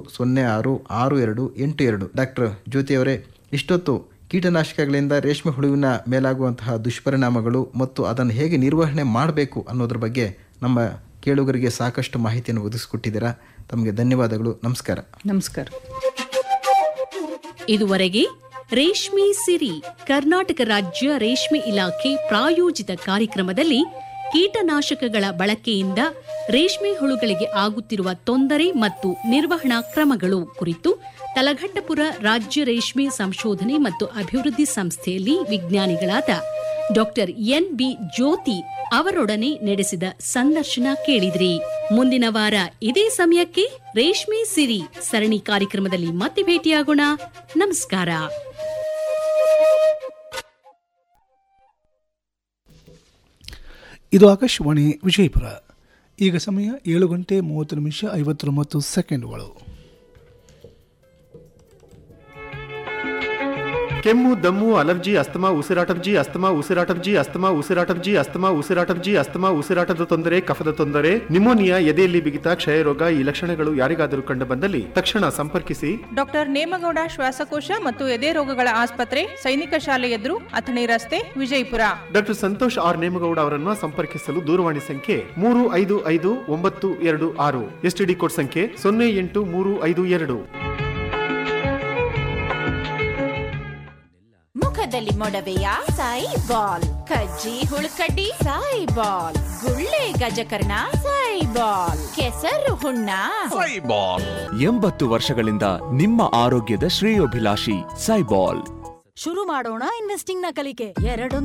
ಸೊನ್ನೆ ಆರು ಆರು ಎರಡು ಎಂಟು ಎರಡು ಡಾಕ್ಟರ್ ಜ್ಯೋತಿಯವರೇ ಇಷ್ಟೊತ್ತು ಕೀಟನಾಶಕಗಳಿಂದ ರೇಷ್ಮೆ ಹುಳುವಿನ ಮೇಲಾಗುವಂತಹ ದುಷ್ಪರಿಣಾಮಗಳು ಮತ್ತು ಅದನ್ನು ಹೇಗೆ ನಿರ್ವಹಣೆ ಮಾಡಬೇಕು ಅನ್ನೋದ್ರ ಬಗ್ಗೆ ನಮ್ಮ ಕೇಳುಗರಿಗೆ ಸಾಕಷ್ಟು ಮಾಹಿತಿಯನ್ನು ಒದಗಿಸ್ಕೊಟ್ಟಿದ್ದೀರಾ ತಮಗೆ ಧನ್ಯವಾದಗಳು ನಮಸ್ಕಾರ ನಮಸ್ಕಾರ ಇದುವರೆಗೆ ರೇಷ್ಮೆ ಸಿರಿ ಕರ್ನಾಟಕ ರಾಜ್ಯ ರೇಷ್ಮೆ ಇಲಾಖೆ ಪ್ರಾಯೋಜಿತ ಕಾರ್ಯಕ್ರಮದಲ್ಲಿ ಕೀಟನಾಶಕಗಳ ಬಳಕೆಯಿಂದ ರೇಷ್ಮೆ ಹುಳುಗಳಿಗೆ ಆಗುತ್ತಿರುವ ತೊಂದರೆ ಮತ್ತು ನಿರ್ವಹಣಾ ಕ್ರಮಗಳು ಕುರಿತು ತಲಘಟ್ಟಪುರ ರಾಜ್ಯ ರೇಷ್ಮೆ ಸಂಶೋಧನೆ ಮತ್ತು ಅಭಿವೃದ್ಧಿ ಸಂಸ್ಥೆಯಲ್ಲಿ ವಿಜ್ಞಾನಿಗಳಾದ ಡಾಕ್ಟರ್ ಎನ್ ಬಿ ಜ್ಯೋತಿ ಅವರೊಡನೆ ನಡೆಸಿದ ಸಂದರ್ಶನ ಕೇಳಿದ್ರಿ ಮುಂದಿನ ವಾರ ಇದೇ ಸಮಯಕ್ಕೆ ರೇಷ್ಮೆ ಸಿರಿ ಸರಣಿ ಕಾರ್ಯಕ್ರಮದಲ್ಲಿ ಮತ್ತೆ ಭೇಟಿಯಾಗೋಣ ನಮಸ್ಕಾರ ಇದು ಆಕಾಶವಾಣಿ ವಿಜಯಪುರ ಈಗ ಸಮಯ ಏಳು ಗಂಟೆ ಮೂವತ್ತು ನಿಮಿಷ ಐವತ್ತೊಂಬತ್ತು ಸೆಕೆಂಡ್ಗಳು ಕೆಮ್ಮು ದಮ್ಮು ಅಲರ್ಜಿ ಅಸ್ತಮಾ ಉಸಿರಾಟಬ್ಜಿ ಅಸ್ತಮಾ ಉಸಿರಾಟಬ್ಜಿ ಅಸ್ತಮಾ ಉಸಿರಾಟಬ್ಜಿ ಅಸ್ತಮಾ ಉಸಿರಾಟಬ್ಜಿ ಅಸ್ತಮಾ ಉಸಿರಾಟದ ತೊಂದರೆ ಕಫದ ತೊಂದರೆ ನಿಮೋನಿಯಾ ಎದೆಯಲ್ಲಿ ಬಿಗಿತ ಕ್ಷಯರೋಗ ಈ ಲಕ್ಷಣಗಳು ಯಾರಿಗಾದರೂ ಕಂಡು ಬಂದಲ್ಲಿ ತಕ್ಷಣ ಸಂಪರ್ಕಿಸಿ ಡಾಕ್ಟರ್ ನೇಮಗೌಡ ಶ್ವಾಸಕೋಶ ಮತ್ತು ಎದೆ ರೋಗಗಳ ಆಸ್ಪತ್ರೆ ಸೈನಿಕ ಶಾಲೆ ಎದುರು ಅಥಣಿ ರಸ್ತೆ ವಿಜಯಪುರ ಡಾಕ್ಟರ್ ಸಂತೋಷ್ ಆರ್ ನೇಮಗೌಡ ಅವರನ್ನು ಸಂಪರ್ಕಿಸಲು ದೂರವಾಣಿ ಸಂಖ್ಯೆ ಮೂರು ಐದು ಐದು ಒಂಬತ್ತು ಎರಡು ಆರು ಎಸ್ಟಿಡಿ ಕೋಡ್ ಸಂಖ್ಯೆ ಸೊನ್ನೆ ಎಂಟು ಮೂರು ಐದು ಎರಡು ಮುಖದಲ್ಲಿ ಮೊಡವೆಯ ಸಾಯಿ ಬಾಲ್ ಕಜ್ಜಿ ಹುಳುಕಡ್ಡಿ ಸಾಯಿ ಬಾಲ್ ಗುಳ್ಳೆ ಗಜಕರ್ಣ ಸಾಯಿ ಬಾಲ್ ಕೆಸರು ಹುಣ್ಣ ಎಂಬತ್ತು ವರ್ಷಗಳಿಂದ ನಿಮ್ಮ ಆರೋಗ್ಯದ ಶ್ರೇಯೋಭಿಲಾಷಿ ಸೈಬಾಲ್ ಶುರು ಮಾಡೋಣ ಇನ್ವೆಸ್ಟಿಂಗ್ ನ ಕಲಿಕೆ ಎರಡು